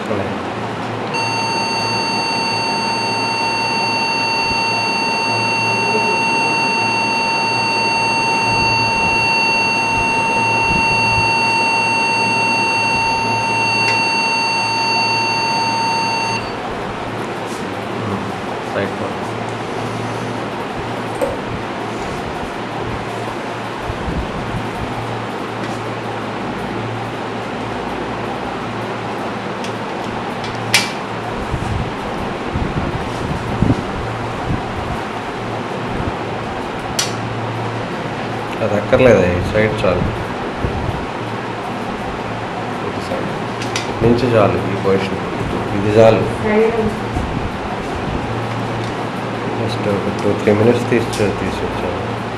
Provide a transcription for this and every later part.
సరే side four అది అక్కర్లేదు ఈ సైడ్ చాలు ఇటు సైడ్ ఇటు నుంచి చాలు ఈ పొజిషన్ ఇది చాలు జస్ట్ ఒక టూ త్రీ మినిట్స్ తీసి తీసుకొచ్చాను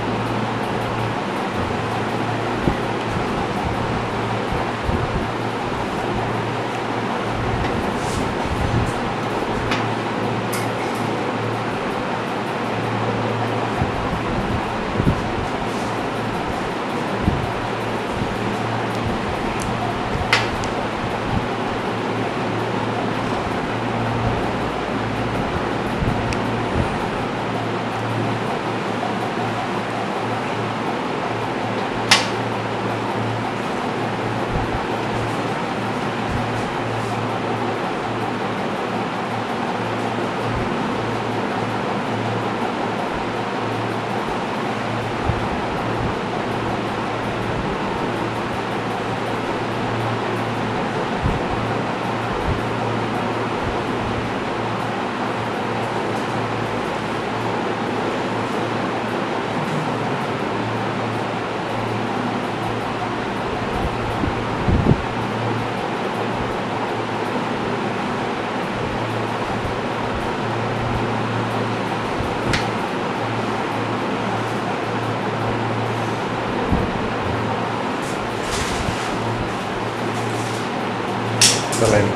లైన్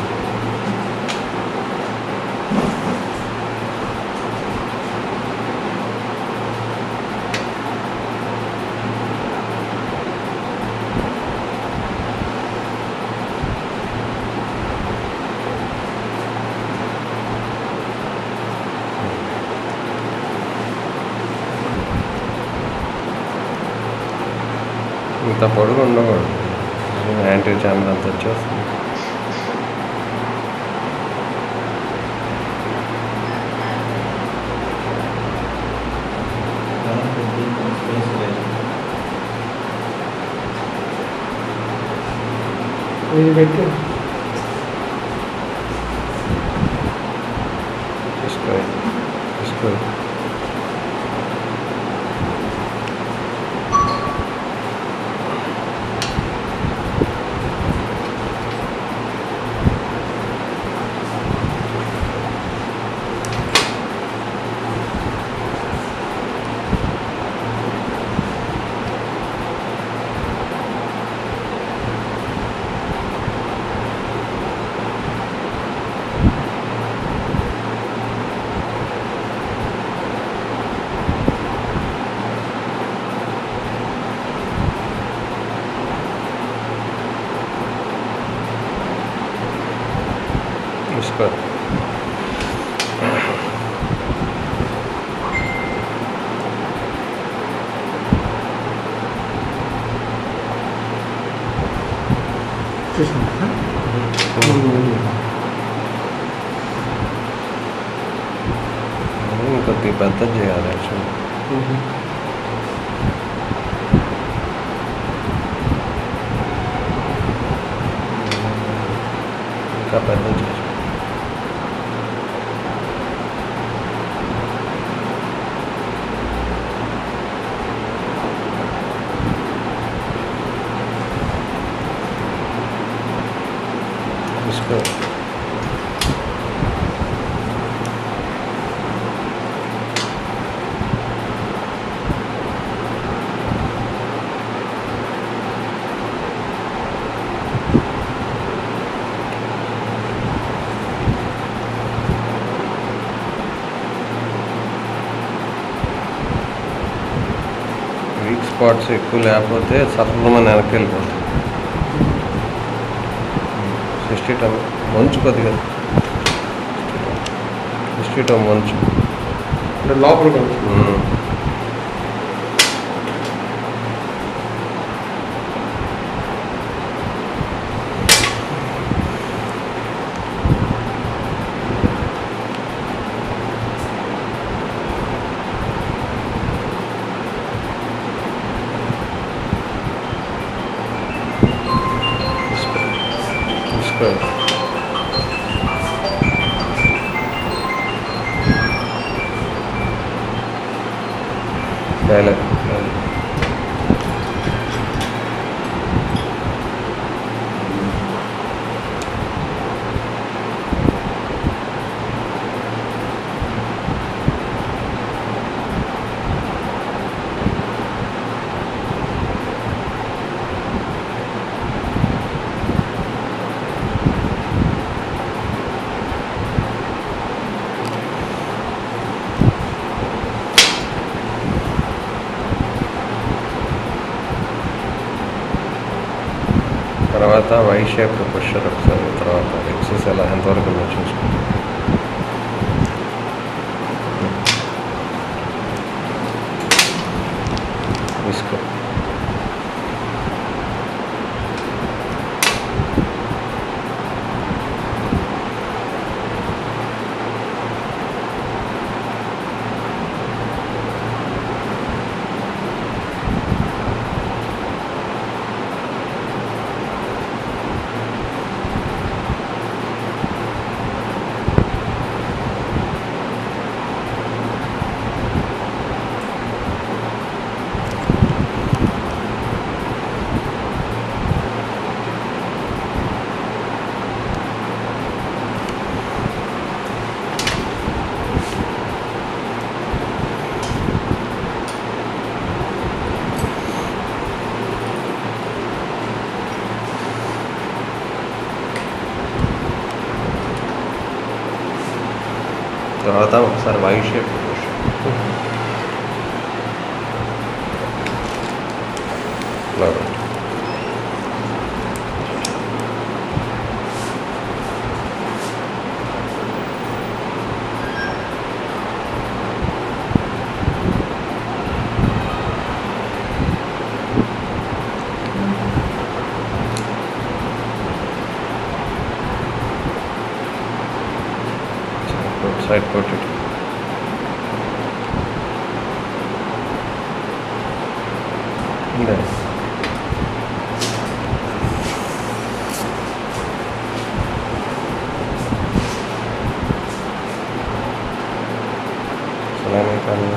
ఇంత పొడుగు ఉండకూడదు యాంటీ ఛానల్ అంత వచ్చేస్తుంది ఇది పెట్టి తీసుకో తీసుకో తీసుకో చూసినా ఇంకొద్ది పెద్ద చేయాలి యాక్చువల్లీ ఇంకా పెద్ద చేసి తీసుకో వీక్ స్పాట్స్ ఎక్కువ లేకపోతే సఫలమని వెనక్కి వెళ్ళిపోతుంది ఇష్టం మంచు కొద్దిగా ఇష్టం మంచు అంటే లోపల కొంచెం మ్మ్. తీసుకో. తీసుకో. Dialogue dialogue. తర్వాత వై షేప్ పుషర్ ఒకసారి తర్వాత ఎక్సెస్ ఎలా ఎంతవరకు ఉందో చూసుకుంటాం తీసుకో తర్వాత ఒకసారి వై షేప్ పుషర్ ఇలా పెట్టు. side put it. Nice. Salami kani.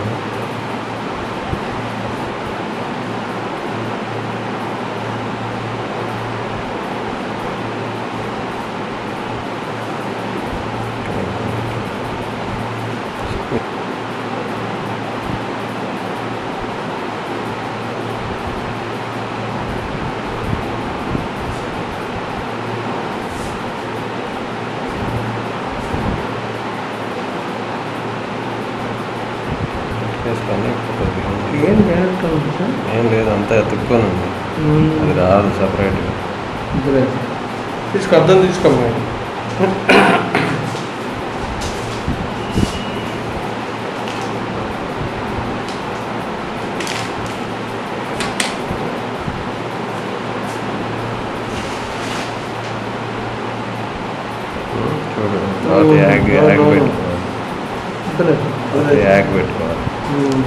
వేసుకొని కొద్దిగా ఏం డైరెక్ట్ ఉంది సార్ ఏం లేదు అంతా ఎత్తుక్కొని ఉంది అది రాదు సపరేట్గా ఇద్దరే. తీసుకో అర్థం తీసుకోమ్మా చూడు తర్వాత యాగ్ యాగ్ పెట్టుకోవాలి ఇద్దరే. తర్వాత యాగ్ పెట్టుకోవాలి ఉమ్.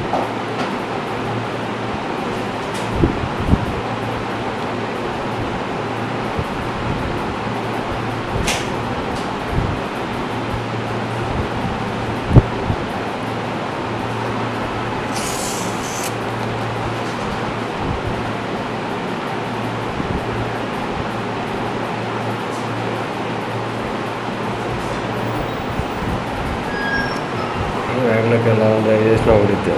యాగ్లోకి ఎలా ఉంది చేసినా ఉడితే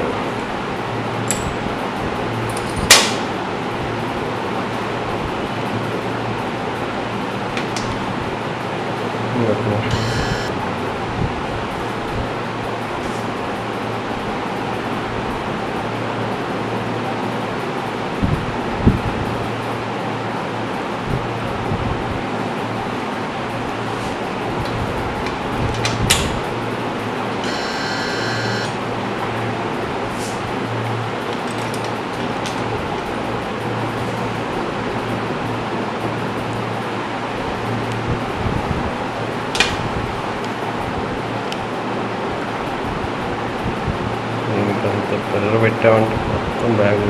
వాటర్ పెట్టామంటే మొత్తం bag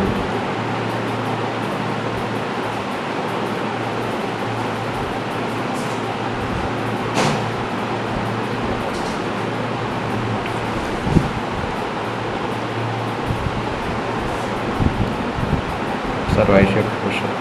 sir Y shape question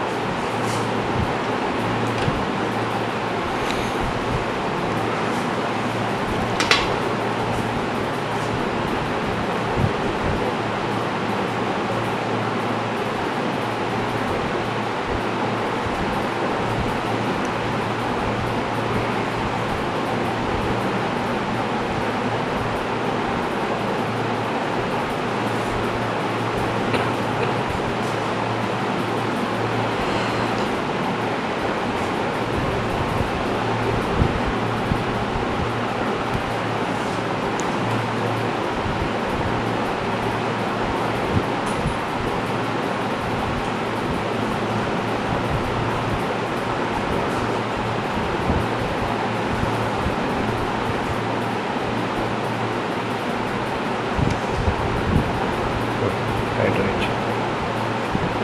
hydrate